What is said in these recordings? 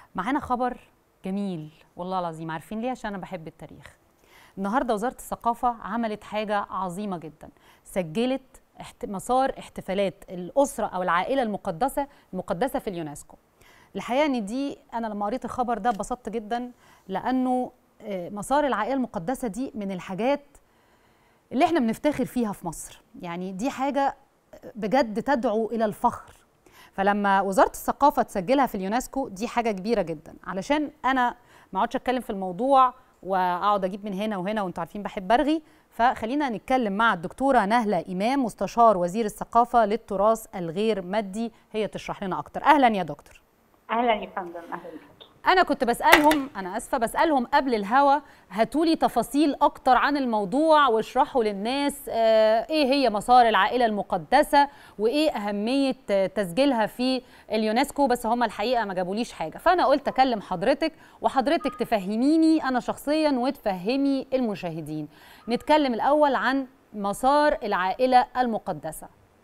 معانا خبر جميل والله العظيم عارفين ليه عشان انا بحب التاريخ النهارده وزاره الثقافه عملت حاجه عظيمه جدا سجلت احت... مسار احتفالات الاسره او العائله المقدسه المقدسه في اليونسكو الحقيقه ان دي انا لما قريت الخبر ده اتبسطت جدا لانه آه، مسار العائله المقدسه دي من الحاجات اللي احنا بنفتخر فيها في مصر يعني دي حاجه بجد تدعو الى الفخر فلما وزاره الثقافه تسجلها في اليونسكو دي حاجه كبيره جدا علشان انا ما اقعدش اتكلم في الموضوع واقعد اجيب من هنا وهنا وانتوا عارفين بحب ارغي فخلينا نتكلم مع الدكتوره نهله امام مستشار وزير الثقافه للتراث الغير مادي هي تشرح لنا اكتر اهلا يا دكتور اهلا يا فندم اهلا بك انا كنت بسالهم انا اسفه بسالهم قبل الهوا هاتوا لي تفاصيل اكتر عن الموضوع واشرحوا للناس آه، ايه هي مسار العائله المقدسه وايه اهميه آه، تسجيلها في اليونسكو بس هم الحقيقه ما جابوليش حاجه فانا قلت اكلم حضرتك وحضرتك تفهميني انا شخصيا وتفهمي المشاهدين نتكلم الاول عن مسار العائله المقدسه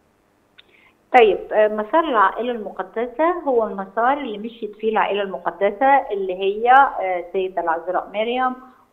طيب آه، مسار العائلة المقدسة هو المسار اللي مشيت فيه العائلة المقدسة اللي هي آه، السيدة العذراء مريم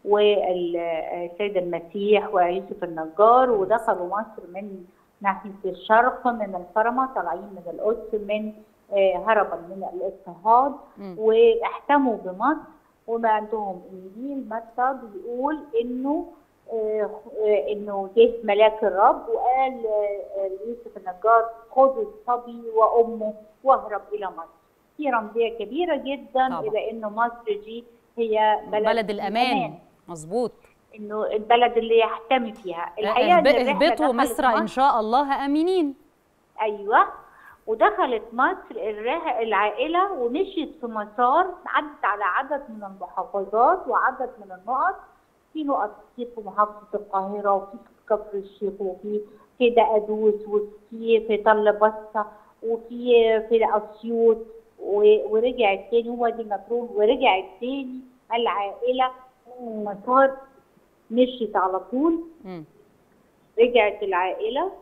والسيد المسيح ويوسف النجار ودخلوا مصر من ناحية الشرق من الكرمة طالعين من القدس من آه، هربا من الاضطهاد مم. واحتموا بمصر وما عندهم انجيل متى بيقول انه آه، آه، انه جه ملاك الرب وقال آه، آه، ليوسف النجار خذ الصبي وامه واهرب الى مصر. في رمزيه كبيره جدا طبعا. الى انه مصر دي هي بلد, بلد الامان مظبوط انه البلد اللي يحتمي فيها الحقيقه اهب- إن الرحلة اهبطوا دخلت مصر ان شاء الله امنين ايوه ودخلت مصر الرح- العائله ومشيت في مسار عدت على عدد من المحافظات وعدد من النقط في نقط كتير في محافظه القاهره وفي في كفر الشيخ وفي في دقدوس وفي في طل بسطه وفي في اسيوط و- ورجعت تاني وادي النطرون ورجعت تاني العائله من مسار مشيت على طول مم. رجعت العائلة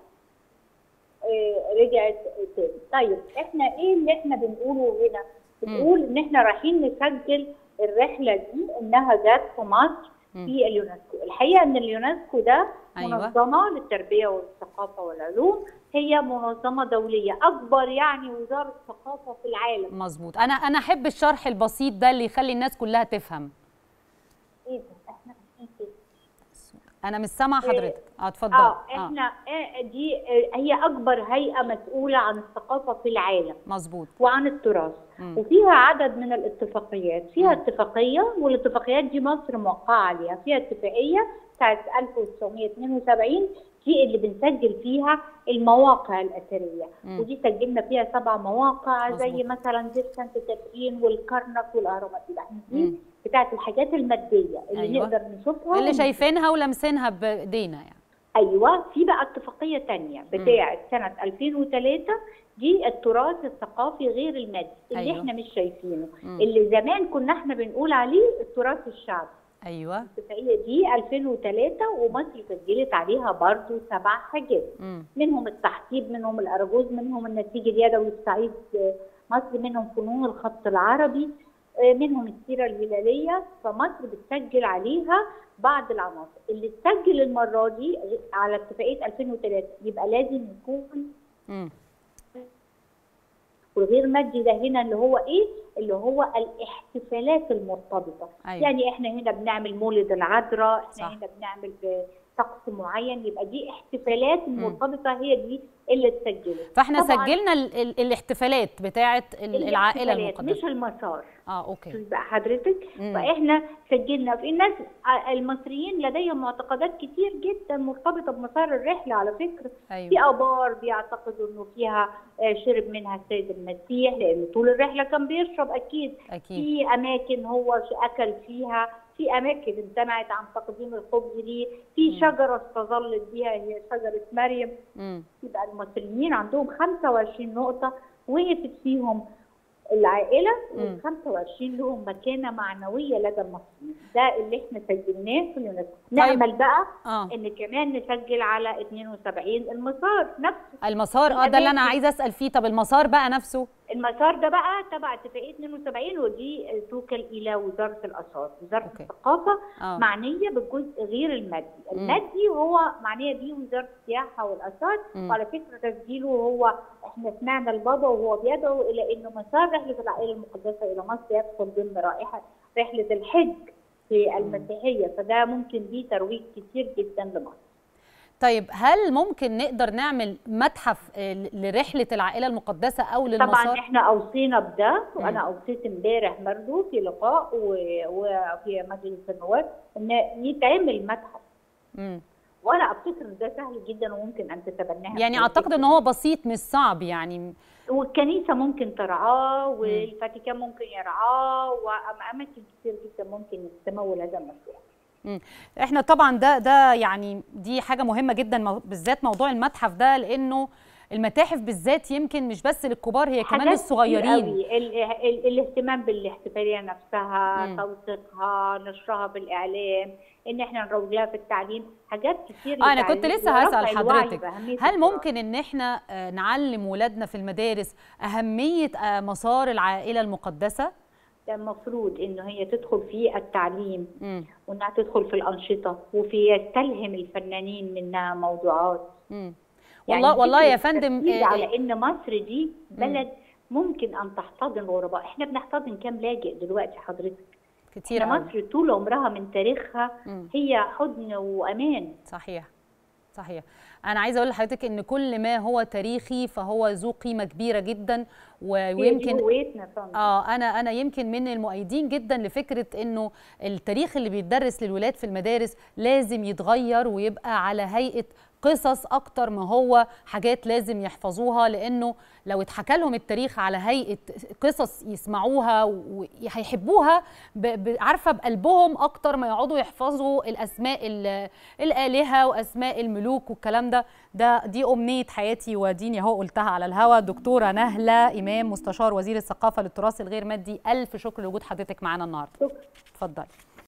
آه، رجعت تاني طيب احنا ايه اللي احنا بنقوله هنا بنقول ان احنا رايحين نسجل الرحلة دي انها جت في مصر مم. في اليونسكو الحقيقة ان اليونسكو ده أيوة. منظمة للتربية والثقافة والعلوم هي منظمة دولية أكبر يعني وزارة ثقافة في العالم مظبوط انا انا احب الشرح البسيط ده اللي يخلي الناس كلها تفهم ايه ده احنا رايحين فين؟ انا مش سامعه حضرتك اه اتفضل اه احنا آه دي آه هي أكبر هيئة مسؤولة عن الثقافة في العالم مظبوط وعن التراث مم. وفيها عدد من الاتفاقيات فيها مم. اتفاقية والاتفاقيات دي مصر موقعة عليها فيها اتفاقية بتاعت 1972 دي اللي بنسجل فيها المواقع الأثرية مم. ودي سجلنا فيها سبع مواقع زي مظبوط. مثلا دير سانت كاترين والكرنك والأهرامات يبقى إحنا مم. دي بتاعت الحاجات المادية اللي أيوة. نقدر نشوفها اللي ون- شايفينها ولمسينها بايدينا يعني ايوه في بقى اتفاقيه تانية بتاعه سنه 2003 دي التراث الثقافي غير المادي اللي أيوة. أيوة. احنا مش شايفينه مم. اللي زمان كنا احنا بنقول عليه التراث الشعبي ايوه الاتفاقيه دي 2003 ومصر سجلت عليها برضو سبع حاجات مم. منهم التحطيب منهم الأرجوز منهم النسيج اليدوي السعيد آه، مصر منهم فنون الخط العربي آه، منهم السيرة الهلالية فمصر بتسجل عليها بعض العناصر اللي تسجل المرة دي على اتفاقية 2003 يبقى لازم يكون مم. والغير مادي ده هنا اللي هو ايه اللي هو الاحتفالات المرتبطة أيوة. يعني احنا هنا بنعمل مولد العذراء احنا صح. هنا بنعمل طقس معين يبقى دي احتفالات مرتبطة هي دي اللي اتسجلت فاحنا طبعاً سجلنا ال ال الاحتفالات بتاعه ال- العائله الاحتفالات مش المقدسه المسار اه اوكي شوف بقى حضرتك مم. فاحنا سجلنا في الناس ع- المصريين لديهم معتقدات كتير جدا مرتبطه بمسار الرحله على فكره في ايوه ابار بيعتقدوا انه فيها آه، شرب منها السيد المسيح لان طول الرحله كان بيشرب اكيد اكيد في اماكن هو ش- اكل فيها في اماكن امتنعت عن تقديم الخبز ليه في شجره استظلت بيها هي شجره مريم مم. يبقى المصريين عندهم 25 نقطة وقفت فيهم العائلة مم. وال 25 لهم مكانة معنوية لدى المصريين ده اللي احنا سجلناه في اليونسكو نأمل بقى اه ان كمان نسجل على 72 المسار نفسه المسار اه ده اللي انا الأماكن. عايزه اسال فيه طب المسار بقى نفسه المسار ده بقى تبع اتفاقيه 72 ودي توكل الى وزاره الاثار، وزاره أوكي. الثقافه اه معنيه بالجزء غير المادي، مم. المادي هو معنيه بيه وزاره السياحه والاثار مم. وعلى فكره تسجيله هو احنا سمعنا البابا وهو بيدعو الى انه مسار رحله العائله المقدسه الى مصر يدخل ضمن رائحه رحله الحج في المسيحيه فده ممكن بيه ترويج كتير جدا لمصر. طيب هل ممكن نقدر نعمل متحف آه، لرحله العائله المقدسه او طبعا للمسار احنا اوصينا بده مم. وانا اوصيت امبارح برضه في لقاء و- وفي مجلس النواب ان يتعمل متحف مم. وانا افتكر إن ده سهل جدا وممكن ان تتبناه يعني اعتقد ان هو بسيط مش صعب يعني والكنيسه ممكن ترعاه والفاتيكان ممكن يرعاه واماكن كتير جدا ممكن تمول هذا المشروع مم. احنا طبعا ده ده يعني دي حاجه مهمه جدا مو- بالذات موضوع المتحف ده لانه المتاحف بالذات يمكن مش بس للكبار هي كمان حاجات كتير للصغيرين قوي. ال- ال- الاهتمام بالاحتفاليه نفسها مم. توثيقها نشرها بالاعلام ان احنا نروج لها في التعليم حاجات كتير آه، انا كنت للتعليم لسه ورفع هسال الوعي حضرتك بأهمية هل القراءة. ممكن ان احنا آه، نعلم ولادنا في المدارس اهميه آه، مسار العائله المقدسه ده المفروض انه هي تدخل في التعليم مم. وانها تدخل في الانشطه وفي يستلهم الفنانين منها موضوعات مم. يعني والله والله يا فكرة فندم التركيز آه، على ان مصر دي بلد ممكن ان تحتضن الغرباء احنا بنحتضن كام لاجئ دلوقتي حضرتك كتير احنا قوي مصر طول عمرها من تاريخها مم. هي حضن وامان صحيح صحيح انا عايزه اقول لحضرتك ان كل ما هو تاريخي فهو ذو قيمه كبيره جدا و- هي دي ويمكن هويتنا فندم اه انا انا يمكن من المؤيدين جدا لفكره انه التاريخ اللي بيتدرس للولاد في المدارس لازم يتغير ويبقى على هيئه قصص اكتر ما هو حاجات لازم يحفظوها لانه لو اتحكى لهم التاريخ على هيئه قصص يسمعوها وهيحبوها ب- ب- عارفه بقلبهم اكتر ما يقعدوا يحفظوا الاسماء ال- الالهه واسماء الملوك والكلام ده ده دي امنيه حياتي وديني اهو قلتها على الهوا دكتوره نهله امام مستشار وزير الثقافه للتراث الغير مادي الف شكر لوجود حضرتك معانا النهارده شكرا اتفضلي